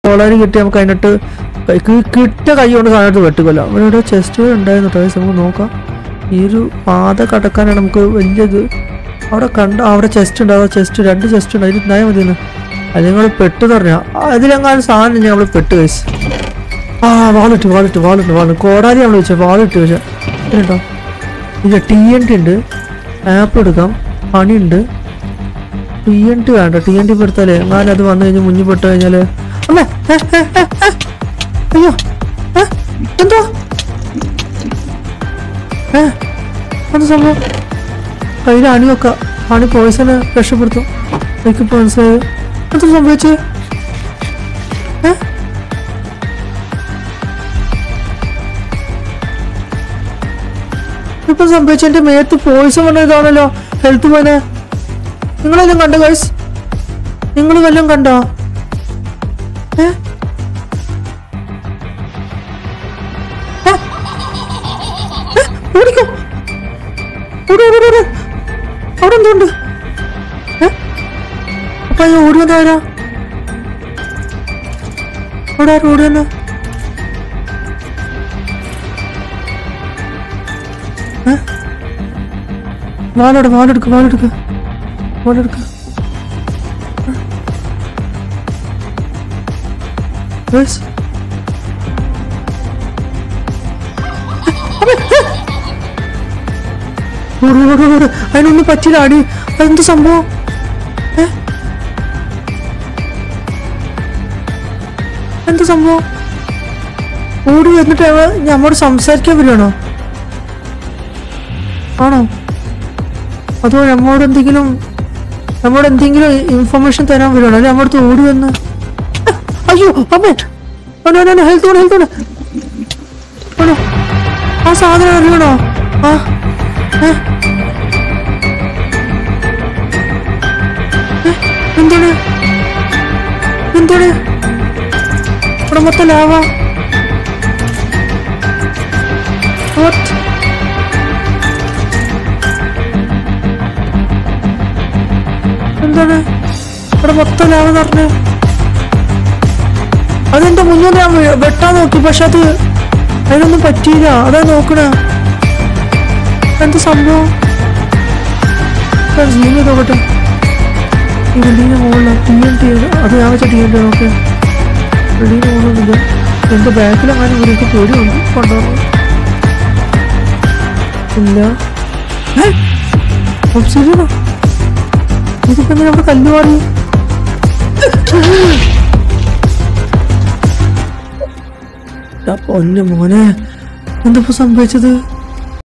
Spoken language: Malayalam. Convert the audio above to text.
കോളാരി കിട്ടി നമുക്ക് അതിനകത്ത് കൈ- കി- കിട്ടിയ കൈ കൊണ്ട് സാധനത്ത് വെട്ടുകല്ലോ അവിടെ ചെസ്റ്റ് ഉണ്ടായിരുന്നു കേട്ടോ നമുക്ക് നോക്കാം ഈ ഒരു പാത കടക്കാനാണ് നമുക്ക് വലിയത് അവിടെ കണ്ട അവിടെ ചെസ്റ്റ് ഉണ്ട് അവിടെ ചെസ്റ്റ് രണ്ട് ചെസ്റ്റ് ഉണ്ട് അതിൽ ഉണ്ടായാൽ മതിയെന്ന് അത് നിങ്ങൾ പെട്ട് പറഞ്ഞാൽ അതിലെങ്ങാനും സാധനം ഞങ്ങൾ പെട്ട് കഴിച്ചു ആ വാളിട്ട് വാളിട്ട് വാളിട്ട് വാളിട്ട് കോടാലി നമ്മൾ വെച്ചാൽ വാളിട്ട് വെച്ചാൽ കേട്ടോ ഇല്ല ടി എൻ ടി ഉണ്ട് ആപ്പ് എടുക്കാം പണിയുണ്ട് ടി എൻ ടി വേണ്ട ടി എൻ ടി പെടുത്താലേ എങ്ങാനും അത് വന്നു കഴിഞ്ഞ് മുന്നിൽ പെട്ട് കഴിഞ്ഞാല് അമ്മേ ഏ, ഏ, ഏ, ഏ. അയ്യോ ഏ, എന്തോ ഏ എന്ത് സംഭവം കയ്യിൽ അണി വെക്കാം അണി പോയിസനെ രക്ഷപ്പെടുത്തും എനിക്കിപ്പോ മനസ്സിലായത് എന്താ സംഭവിച്ചേ ഏ ഇപ്പൊ സംഭവിച്ച എന്റെ മേത്ത് പോയിസൺ വന്ന ഇതാണല്ലോ ഹെൽത്ത് പോലെ നിങ്ങളെല്ലാം കണ്ടോ ഗൈസ് നിങ്ങൾ വല്ലതും കണ്ടോ ഏ? ഏ? ഏ? ഓടിക്കോ ഓടി ഓടി ഓടി അവിടെ എന്തുണ്ട് ഏ? അപ്പൊ ഈ ഓടി വന്നാരാ അവിടെ ആരും ഓടി വന്ന വാലെടുക്ക വാലെടുക്ക വാലെടുക്ക വാലെടുക്ക Guys. ഓട് ഓട് ഓട്. അതിനൊന്നും പറ്റില്ല അടി അതെന്ത് സംഭവം ഏ? എന്ത് സംഭവം ഓടി വന്നിട്ട് അവ നമ്മോട് സംസാരിക്കാൻ വരുവാണോ ആണോ അതോ നമ്മോട് എന്തെങ്കിലും നമ്മോട് എന്തെങ്കിലും ഇൻഫർമേഷൻ തരാൻ വരുവാണോ അല്ലെ നമ്മടുത്ത് ഓടി വന്ന് ആ, അയ്യോ അമ്മേ ഹെൽത്ത് വേണം ഹെൽത്ത് വേണം ആണോ ആ സാധനം അറിയണോ ആ ഏ? ഏ? എന്താണ് എന്താണ് ഇവിടെ മൊത്തം ലാവ What? എന്താണ് ഇവിടെ മൊത്തം ലാവ നിറഞ്ഞ് അതെന്റെ മുന്നിൽ ഞാൻ വെ- വെട്ടാൻ നോക്കി പക്ഷെ അത് അതിനൊന്നും പറ്റിയില്ല അതാ നോക്കണ എന്ത് സംഭവം സീൻ ചെയ്ത് നോക്കട്ടെ ഈ ബിൽഡിങ്ങിന്റെ മുകളിൽ ടി എൻ ടി അത് ഞാൻ വെച്ച ടി എൻ ടി നോക്കെ ബിൽഡിങ്ങിന്റെ മുകളിലൊന്നുമില്ല എന്റെ ബാക്കിലെങ്ങാനും ഇവർക്ക് പേടിയുണ്ട് കൊണ്ടുപോകും ഇല്ല ഏ? ഒബ്സിഡിയനോ? ഇതിപ്പോ എങ്ങനെ അവിടെ കല്ല് മാറി പൊന്നു മോനെ എന്തപ്പോ സംഭവിച്ചത്